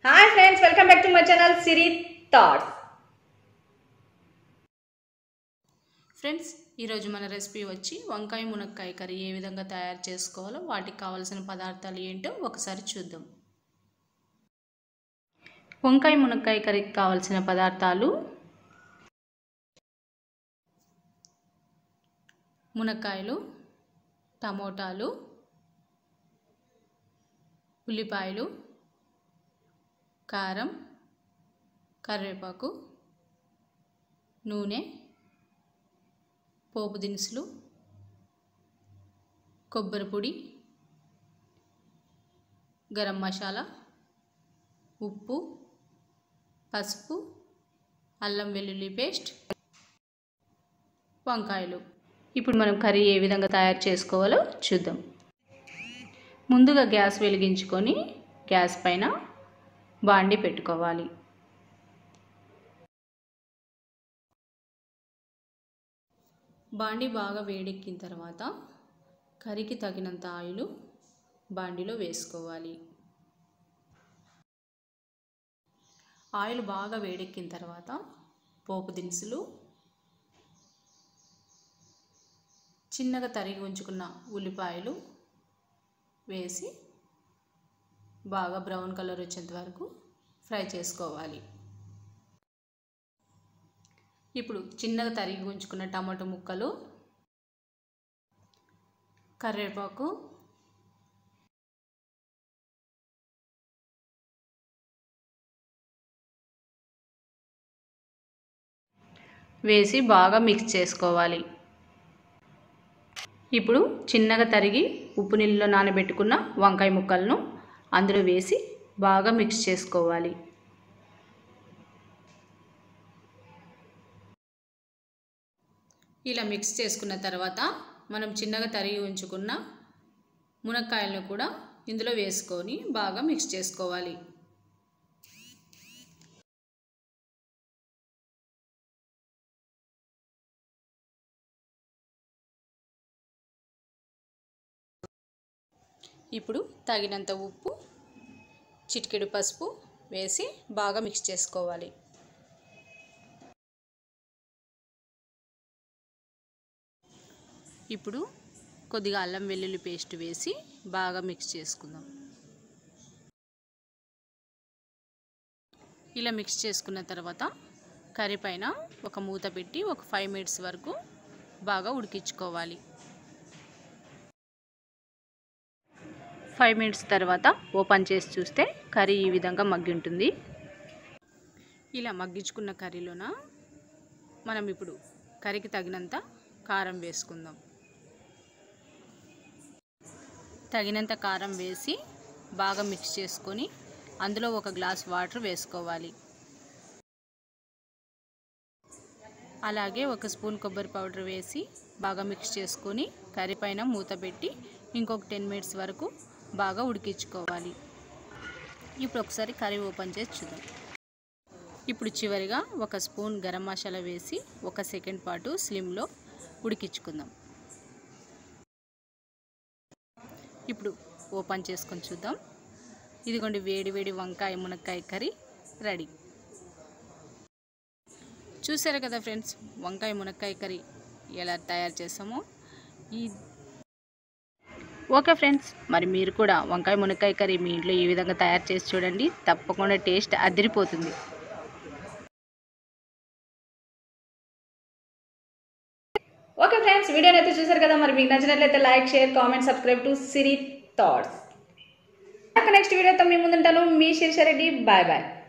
hi friends welcome back to my channel Siri thoughts friends ఈరోజు మన recipe వచ్చి వంకాయ మునక్కాయ కర్రీ ఏ విధంగా తయారు చేసుకోవాలో వాటికి కావాల్సిన పదార్థాలు ఏంటో ఒకసారి చూద్దాం వంకాయ మునక్కాయ కర్రీకి కావాల్సిన పదార్థాలు మునక్కాయలు టమోటాలు ఉల్లిపాయలు కారం కరివేపాకు నూనె పోపు దినుసులు కొబ్బరి పొడి గరం మసాలా ఉప్పు పసుపు అల్లం వెల్లుల్లి పేస్ట్ వంకాయలు ఇప్పుడు మనం కర్రీ ఏ విధంగా తయారు చేసుకోవాలో చూద్దాం ముందుగా గ్యాస్ వెలిగించుకొని గ్యాస్ పైన బాండి పెట్టుకోవాలి బాండి బాగా వేడెక్కిన తర్వాత కర్రీకి తగినంత ఆయిల్ బాండిలో వేసుకోవాలి ఆయిల్ బాగా వేడెక్కిన తర్వాత పోపు దినుసులు చిన్నగా తరిగి ఉంచుకున్న ఉల్లిపాయలు వేసి బాగా బ్రౌన్ కలర్ వచ్చేంత వరకు ఫ్రై చేసుకోవాలి ఇప్పుడు చిన్నగా తరిగి ఉంచుకున్న టమాటో ముక్కలు కరివేపాకు వేసి బాగా మిక్స్ చేసుకోవాలి ఇప్పుడు చిన్నగా తరిగి ఉప్పు నీళ్ళలో నానబెట్టుకున్న వంకాయ ముక్కలను అందులో వేసి బాగా మిక్స్ చేసుకోవాలి ఇలా మిక్స్ చేసుకున్న తర్వాత మనం చిన్నగా తరిగి ఉంచుకున్న మునక్కాయలను కూడా ఇందులో వేసుకొని బాగా మిక్స్ చేసుకోవాలి ఇప్పుడు తగినంత ఉప్పు చిటికెడు పసుపు వేసి బాగా మిక్స్ చేసుకోవాలి ఇప్పుడు కొద్దిగా అల్లం వెల్లుల్లి పేస్ట్ వేసి బాగా మిక్స్ చేసుకుందాం ఇలా మిక్స్ చేసుకున్న తర్వాత కర్రీ పైన ఒక మూత పెట్టి ఒక ఫైవ్ మినిట్స్ వరకు బాగా ఉడికించుకోవాలి ఫైవ్ మినిట్స్ తర్వాత ఓపెన్ చేసి చూస్తే కర్రీ ఈ విధంగా మగ్గి ఉంటుంది ఇలా మగ్గించుకున్న కర్రీలోన మనం ఇప్పుడు కర్రీకి తగినంత కారం వేసుకుందాం తగినంత కారం వేసి బాగా మిక్స్ చేసుకొని అందులో ఒక గ్లాస్ వాటర్ వేసుకోవాలి అలాగే ఒక స్పూన్ కొబ్బరి పౌడర్ వేసి బాగా మిక్స్ చేసుకొని కర్రీ పైన మూత పెట్టి ఇంకొక టెన్ మినిట్స్ వరకు బాగా ఉడికించుకోవాలి ఇప్పుడు ఒకసారి కర్రీ ఓపెన్ చేసి చూద్దాం ఇప్పుడు చివరిగా ఒక స్పూన్ గరం మసాలా వేసి ఒక సెకండ్ పాటు స్లిమ్లో ఉడికించుకుందాం ఇప్పుడు ఓపెన్ చేసుకొని చూద్దాం ఇదిగోండి వేడి వేడి వంకాయ మునక్కాయ కర్రీ రెడీ చూసారు కదా ఫ్రెండ్స్ వంకాయ మునక్కాయ కర్రీ ఎలా తయారు చేసామో ఈ ఓకే ఫ్రెండ్స్ మరి మీరు కూడా వంకాయ మునక్కాయ కర్రీ మీ ఇంట్లో ఈ విధంగా తయారు చేసి చూడండి తప్పకుండా టేస్ట్ అదిరిపోతుంది ఓకే ఫ్రెండ్స్ వీడియోని అయితే చూసారు కదా మరి మీకు నచ్చినట్లయితే like share comment subscribe to Siri thoughts next వీడియోతో మీ ముందుంటాను మీ శిరీషారెడ్డి బాయ్ బాయ్